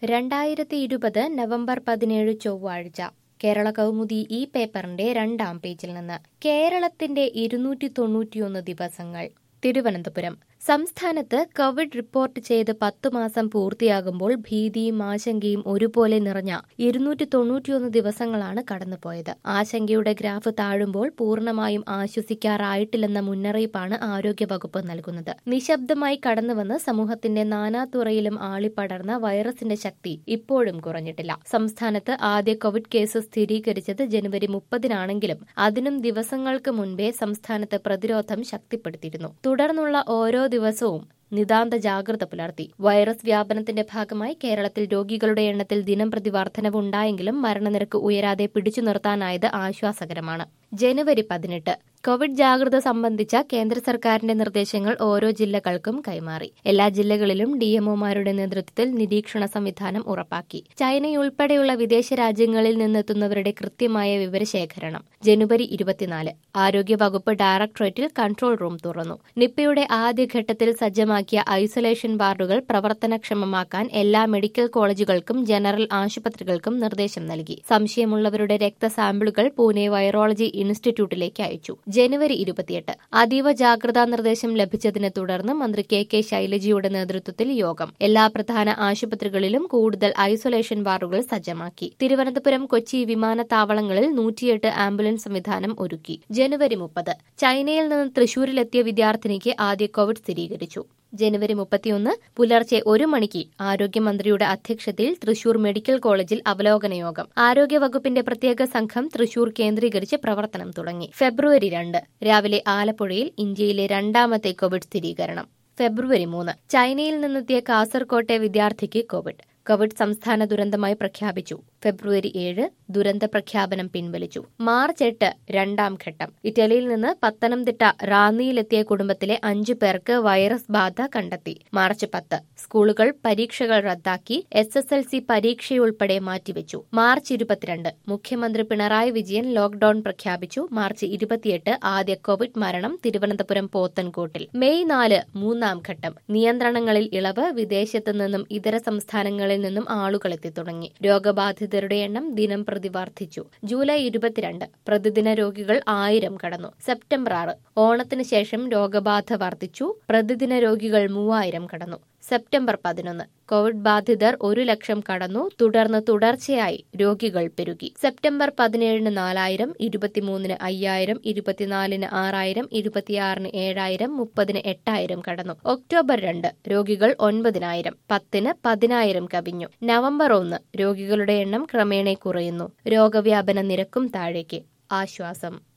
രണ്ടായിരത്തി ഇരുപത് നവംബർ പതിനേഴ് ചൊവ്വാഴ്ച കേരള കൗമുദി ഈ പേപ്പറിന്റെ രണ്ടാം പേജിൽ നിന്ന് കേരളത്തിന്റെ ഇരുന്നൂറ്റി തൊണ്ണൂറ്റിയൊന്ന് ദിവസങ്ങൾ തിരുവനന്തപുരം സംസ്ഥാനത്ത് കോവിഡ് റിപ്പോർട്ട് ചെയ്ത് പത്തു മാസം പൂർത്തിയാകുമ്പോൾ ഭീതിയും ആശങ്കയും ഒരുപോലെ നിറഞ്ഞ ഇരുന്നൂറ്റി തൊണ്ണൂറ്റിയൊന്ന് ദിവസങ്ങളാണ് കടന്നുപോയത് ആശങ്കയുടെ ഗ്രാഫ് താഴുമ്പോൾ പൂർണ്ണമായും ആശ്വസിക്കാറായിട്ടില്ലെന്ന മുന്നറിയിപ്പാണ് ആരോഗ്യവകുപ്പ് നൽകുന്നത് നിശബ്ദമായി കടന്നുവന്ന് സമൂഹത്തിന്റെ നാനാതുറയിലും ആളിപ്പടർന്ന വൈറസിന്റെ ശക്തി ഇപ്പോഴും കുറഞ്ഞിട്ടില്ല സംസ്ഥാനത്ത് ആദ്യ കോവിഡ് കേസ് സ്ഥിരീകരിച്ചത് ജനുവരി മുപ്പതിനാണെങ്കിലും അതിനും ദിവസങ്ങൾക്ക് മുൻപേ സംസ്ഥാനത്ത് പ്രതിരോധം ശക്തിപ്പെടുത്തിയിരുന്നു തുടർന്നുള്ള ഓരോ ദിവസവും നിതാന്ത ജാഗ്രത പുലർത്തി വൈറസ് വ്യാപനത്തിന്റെ ഭാഗമായി കേരളത്തിൽ രോഗികളുടെ എണ്ണത്തിൽ ദിനംപ്രതി വർധനവുണ്ടായെങ്കിലും മരണനിരക്ക് ഉയരാതെ പിടിച്ചു നിർത്താനായത് ആശ്വാസകരമാണ് ജനുവരി പതിനെട്ട് കോവിഡ് ജാഗ്രത സംബന്ധിച്ച കേന്ദ്ര സർക്കാരിന്റെ നിർദ്ദേശങ്ങൾ ഓരോ ജില്ലകൾക്കും കൈമാറി എല്ലാ ജില്ലകളിലും ഡിഎംഒമാരുടെ നേതൃത്വത്തിൽ നിരീക്ഷണ സംവിധാനം ഉറപ്പാക്കി ചൈനയുൾപ്പെടെയുള്ള വിദേശ രാജ്യങ്ങളിൽ നിന്നെത്തുന്നവരുടെ കൃത്യമായ വിവരശേഖരണം ജനുവരി ഇരുപത്തിനാല് ആരോഗ്യവകുപ്പ് ഡയറക്ടറേറ്റിൽ കൺട്രോൾ റൂം തുറന്നു നിപ്പയുടെ ആദ്യഘട്ടത്തിൽ സജ്ജമാക്കിയ ഐസൊലേഷൻ വാർഡുകൾ പ്രവർത്തനക്ഷമമാക്കാൻ എല്ലാ മെഡിക്കൽ കോളേജുകൾക്കും ജനറൽ ആശുപത്രികൾക്കും നിർദ്ദേശം നൽകി സംശയമുള്ളവരുടെ രക്തസാമ്പിളുകൾ പൂനെ വൈറോളജി ഇൻസ്റ്റിറ്റ്യൂട്ടിലേക്ക് അയച്ചു ജനുവരി ഇരുപത്തിയെട്ട് അതീവ ജാഗ്രതാ നിർദ്ദേശം ലഭിച്ചതിനെ തുടർന്ന് മന്ത്രി കെ കെ ശൈലജയുടെ നേതൃത്വത്തിൽ യോഗം എല്ലാ പ്രധാന ആശുപത്രികളിലും കൂടുതൽ ഐസൊലേഷൻ വാർഡുകൾ സജ്ജമാക്കി തിരുവനന്തപുരം കൊച്ചി വിമാനത്താവളങ്ങളിൽ നൂറ്റിയെട്ട് ആംബുലൻസ് സംവിധാനം ഒരുക്കി ജനുവരി മുപ്പത് ചൈനയിൽ നിന്ന് തൃശൂരിലെത്തിയ വിദ്യാർത്ഥിനിക്ക് ആദ്യ കോവിഡ് സ്ഥിരീകരിച്ചു ജനുവരി മുപ്പത്തിയൊന്ന് പുലർച്ചെ ഒരു മണിക്ക് ആരോഗ്യമന്ത്രിയുടെ അധ്യക്ഷതയിൽ തൃശൂർ മെഡിക്കൽ കോളേജിൽ അവലോകന യോഗം ആരോഗ്യവകുപ്പിന്റെ പ്രത്യേക സംഘം തൃശൂർ കേന്ദ്രീകരിച്ച് പ്രവർത്തനം തുടങ്ങി ഫെബ്രുവരി രണ്ട് രാവിലെ ആലപ്പുഴയിൽ ഇന്ത്യയിലെ രണ്ടാമത്തെ കോവിഡ് സ്ഥിരീകരണം ഫെബ്രുവരി മൂന്ന് ചൈനയിൽ നിന്നെത്തിയ കാസർകോട്ടെ വിദ്യാർത്ഥിക്ക് കോവിഡ് കോവിഡ് സംസ്ഥാന ദുരന്തമായി പ്രഖ്യാപിച്ചു ഫെബ്രുവരി ഏഴ് ദുരന്ത പ്രഖ്യാപനം പിൻവലിച്ചു മാർച്ച് എട്ട് രണ്ടാം ഘട്ടം ഇറ്റലിയിൽ നിന്ന് പത്തനംതിട്ട റാന്നിയിലെത്തിയ കുടുംബത്തിലെ അഞ്ചു പേർക്ക് വൈറസ് ബാധ കണ്ടെത്തി മാർച്ച് പത്ത് സ്കൂളുകൾ പരീക്ഷകൾ റദ്ദാക്കി എസ് എസ് എൽ സി പരീക്ഷയുൾപ്പെടെ മാറ്റിവെച്ചു മാർച്ച് ഇരുപത്തിരണ്ട് മുഖ്യമന്ത്രി പിണറായി വിജയൻ ലോക്ഡൌൺ പ്രഖ്യാപിച്ചു മാർച്ച് ഇരുപത്തിയെട്ട് ആദ്യ കോവിഡ് മരണം തിരുവനന്തപുരം പോത്തൻകോട്ടിൽ മെയ് നാല് മൂന്നാം ഘട്ടം നിയന്ത്രണങ്ങളിൽ ഇളവ് വിദേശത്തു നിന്നും ഇതര സംസ്ഥാനങ്ങളിൽ നിന്നും ആളുകൾ എത്തി തുടങ്ങി രോഗബാധിതരുടെ എണ്ണം ദിനം പ്രതി വർദ്ധിച്ചു ജൂലൈ ഇരുപത്തിരണ്ട് പ്രതിദിന രോഗികൾ ആയിരം കടന്നു സെപ്റ്റംബർ ആറ് ഓണത്തിന് ശേഷം രോഗബാധ വർദ്ധിച്ചു പ്രതിദിന രോഗികൾ മൂവായിരം കടന്നു സെപ്റ്റംബർ പതിനൊന്ന് കോവിഡ് ബാധിതർ ഒരു ലക്ഷം കടന്നു തുടർന്ന് തുടർച്ചയായി രോഗികൾ പെരുകി സെപ്റ്റംബർ പതിനേഴിന് നാലായിരം ഇരുപത്തിമൂന്നിന് അയ്യായിരം ഇരുപത്തിനാലിന് ആറായിരം ഇരുപത്തിയാറിന് ഏഴായിരം മുപ്പതിന് എട്ടായിരം കടന്നു ഒക്ടോബർ രണ്ട് രോഗികൾ ഒൻപതിനായിരം പത്തിന് പതിനായിരം കവിഞ്ഞു നവംബർ ഒന്ന് രോഗികളുടെ എണ്ണം ക്രമേണ കുറയുന്നു രോഗവ്യാപന നിരക്കും താഴേക്ക് ആശ്വാസം